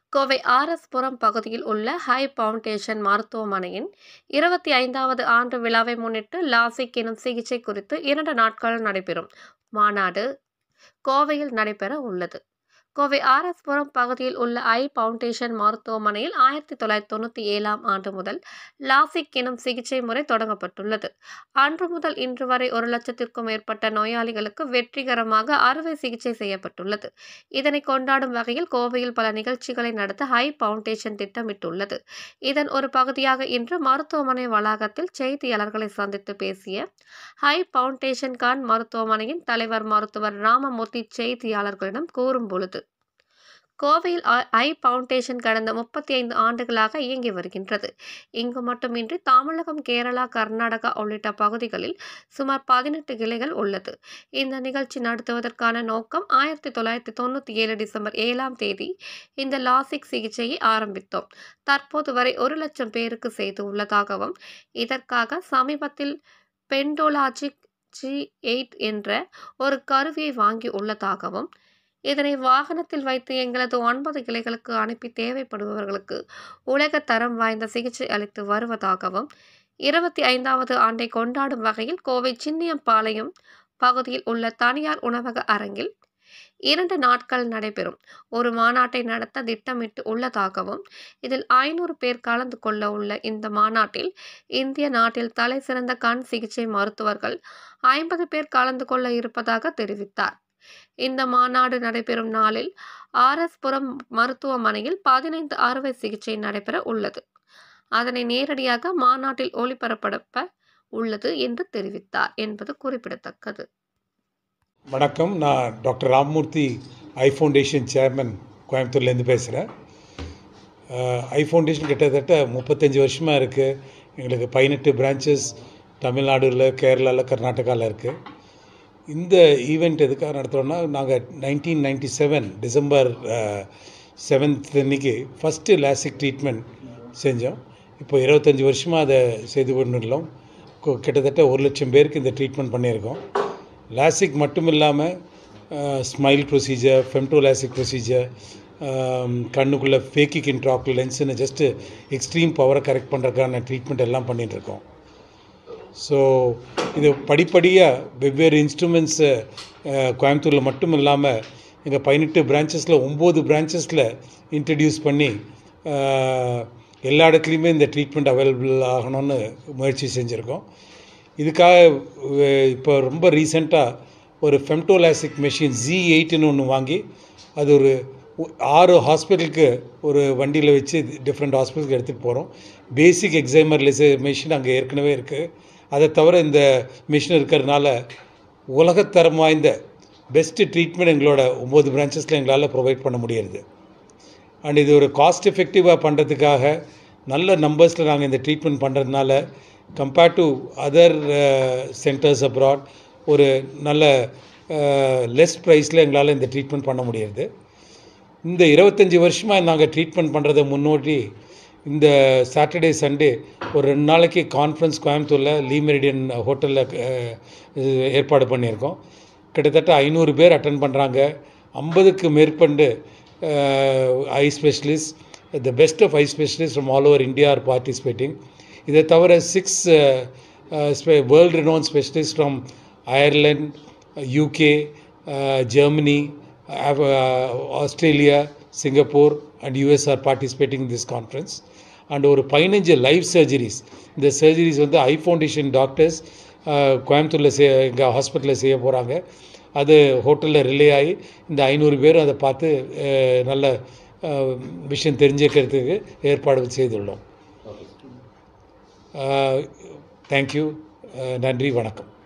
கோவை ஆர்எஸ்புரம் பகுதியில் உள்ள high foundation மருத்துவமனையின் இருபத்தி ஐந்தாவது ஆண்டு விழாவை முன்னிட்டு லாசிக் எனும் சிகிச்சை குறித்து இரண்டு நாட்கள் நடைபெறும் மாநாடு கோவையில் நடைபெற உள்ளது கோவை ஆர்எஸ்புரம் பகுதியில் உள்ள ஐ பவுண்டேஷன் மருத்துவமனையில் ஆயிரத்தி தொள்ளாயிரத்தி தொண்ணூற்றி ஏழாம் ஆண்டு முதல் லாசிக் எனும் சிகிச்சை முறை தொடங்கப்பட்டுள்ளது அன்று முதல் இன்று வரை ஒரு லட்சத்திற்கும் மேற்பட்ட நோயாளிகளுக்கு வெற்றிகரமாக அறுவை சிகிச்சை செய்யப்பட்டுள்ளது இதனை கொண்டாடும் வகையில் கோவையில் பல நிகழ்ச்சிகளை நடத்த ஹை பவுண்டேஷன் திட்டமிட்டுள்ளது இதன் ஒரு பகுதியாக இன்று மருத்துவமனை வளாகத்தில் செய்தியாளர்களை சந்தித்து பேசிய ஹை பவுண்டேஷன் கான் மருத்துவமனையின் தலைவர் மருத்துவர் ராமமூர்த்தி செய்தியாளர்களிடம் கூறும் பொழுது கோவையில் ஐ- ஐ பவுண்டேஷன் கடந்த முப்பத்தி ஐந்து ஆண்டுகளாக இயங்கி வருகின்றது இங்கு மட்டுமின்றி தமிழகம் கேரளா கர்நாடகா உள்ளிட்ட பகுதிகளில் சுமார் பதினெட்டு கிளைகள் உள்ளது இந்த நிகழ்ச்சி நடத்துவதற்கான நோக்கம் ஆயிரத்தி தொள்ளாயிரத்தி தொண்ணூற்றி ஏழு டிசம்பர் ஏழாம் தேதி இந்த லாசிக் சிகிச்சையை ஆரம்பித்தோம் தற்போது வரை ஒரு லட்சம் பேருக்கு செய்து உள்ளதாகவும் இதற்காக சமீபத்தில் பெண்டோலாஜிக் ஜி எயிட் என்ற ஒரு கருவியை வாங்கி உள்ளதாகவும் இதனை வாகனத்தில் வைத்து எங்களது ஒன்பது கிளைகளுக்கு அனுப்பி தேவைப்படுபவர்களுக்கு உலக தரம் வாய்ந்த சிகிச்சை அளித்து வருவதாகவும் இருபத்தி ஐந்தாவது ஆண்டை கொண்டாடும் வகையில் கோவை சின்னியம்பாளையம் பகுதியில் உள்ள தனியார் உணவக அரங்கில் இரண்டு நாட்கள் நடைபெறும் ஒரு மாநாட்டை நடத்த திட்டமிட்டு உள்ளதாகவும் இதில் ஐநூறு பேர் கலந்து கொள்ள உள்ள இந்த மாநாட்டில் இந்திய நாட்டில் தலை சிறந்த கண் சிகிச்சை மருத்துவர்கள் ஐம்பது பேர் கலந்து கொள்ள இருப்பதாக தெரிவித்தார் இந்த மாநாடு நடைபெறும் நாளில் ஆர்எஸ் புரம் மருத்துவமனையில் பதினைந்து அறுவை சிகிச்சை நடைபெற உள்ளது அதனை நேரடியாக மாநாட்டில் ஒளிபரப்பப்பட உள்ளது என்று தெரிவித்தார் என்பது குறிப்பிடத்தக்கது வணக்கம் நான் doctor Ramamoorthy eye foundation chairman கோயம்புத்தூர்லேருந்து பேசுகிறேன் ஐ ஃபவுண்டேஷன் கிட்டத்தட்ட முப்பத்தஞ்சு வருஷமாக இருக்குது எங்களுக்கு பதினெட்டு பிரான்ச்சஸ் தமிழ்நாடுல கேரளாவில் கர்நாடகாவில் இருக்குது இந்த ஈவெண்ட் எதுக்காக நடத்துகிறோன்னா நாங்கள் nineteen ninety seven December seventh அன்னைக்கு ஃபஸ்ட்டு லாசிக் ட்ரீட்மெண்ட் செஞ்சோம் இப்போ இருபத்தஞ்சி வருஷமாக அதை செய்து கொண்டுள்ளோம் கு- கிட்டத்தட்ட ஒரு லட்சம் பேருக்கு இந்த ட்ரீட்மெண்ட் பண்ணியிருக்கோம் லாசிக் மட்டும் இல்லாமல் smile procedure femto LASIK procedure கண்ணுக்குள்ளே ஃபேக்கிக் இன்ட்ராக் லென்ஸுன்னு ஜஸ்ட்டு எக்ஸ்ட்ரீம் பவரை கரெக்ட் பண்ணுறதுக்கான ட்ரீட்மெண்ட் எல்லாம் பண்ணிட்டு இருக்கோம் ஸோ இது படிப்படியாக வெவ்வேறு இன்ஸ்ட்ருமெண்ட்ஸை கோயம்புத்தூரில் மட்டும் இல்லாமல் எங்கள் பதினெட்டு பிரான்ச்சஸில் ஒம்பது பிரான்ச்சஸில் இன்ட்ரடியூஸ் பண்ணி அஹ், எல்லா இடத்துலையுமே இந்த ட்ரீட்மெண்ட் அவைலபிள் ஆகணும்னு முயற்சி செஞ்சுருக்கோம் இதுக்காக அஹ், இப்போ ரொம்ப ரீசெண்டாக ஒரு ஃபெம்டோலாசிக் மெஷின் ஜி எயிட்னு ஒன்று வாங்கி அது ஒரு ஒ- ஆறு ஹாஸ்பிட்டலுக்கு ஒரு வண்டியில் வச்சு டிஃப்ரெண்ட் ஹாஸ்பிட்டலுக்கு எடுத்துகிட்டு போகிறோம் பேசிக் எக்ஸாமர் லெச மெஷின் அங்கே ஏற்கனவே இருக்குது அதை தவிர இந்த மிஷின் இருக்கிறதுனால உலகத்தரம் வாய்ந்த பெஸ்ட்டு ட்ரீட்மெண்ட் எங்களோட ஒம்பது பிரான்ச்சஸில் எங்களால் ப்ரொவைட் பண்ண முடியறது அண்ட் இது ஒரு காஸ்ட் எஃபெக்டிவாக பண்ணுறதுக்காக நல்ல நம்பர்ஸில் நாங்கள் இந்த ட்ரீட்மெண்ட் பண்ணுறதுனால compared to other centres abroad ஒரு நல்ல லெஸ் ப்ரைஸில் எங்களால் இந்த ட்ரீட்மெண்ட் பண்ண முடியுது இந்த இருபத்தஞ்சி வருஷமாக நாங்கள் ட்ரீட்மெண்ட் பண்ணுறதை முன்னோட்டி இந்த சாட்டர்டே சண்டே ஒரு ரெண்டு நாளைக்கு கான்ஃபரன்ஸ் கோயம்புத்தூரில் லீ மெரிடியன் ஹோட்டலில் ஏற்பாடு பண்ணியிருக்கோம் கிட்டத்தட்ட ஐநூறு பேர் அட்டன் பண்ணுறாங்க ஐம்பதுக்கு மேற்பட்டு eye specialist the best of eye specialist from all over India are participating இதை தவிர six world renowned specialist from Ireland UK Germany Australia Singapore and US are participating in this conference and ஒரு பதினஞ்சு live surgeries இந்த surgeries வந்து ஐ foundation doctors கோயம்புத்தூரில் செய் எங்கள் ஹாஸ்பிட்டலில் செய்ய போகிறாங்க அது ஹோட்டலில் ரிலே ஆகி இந்த ஐநூறு பேரும் அதை பார்த்து அஹ், நல்ல அஹ், விஷயம் தெரிஞ்சுக்கிறதுக்கு ஏற்பாடு செய்துள்ளோம் தேங்க்யூ நன்றி வணக்கம்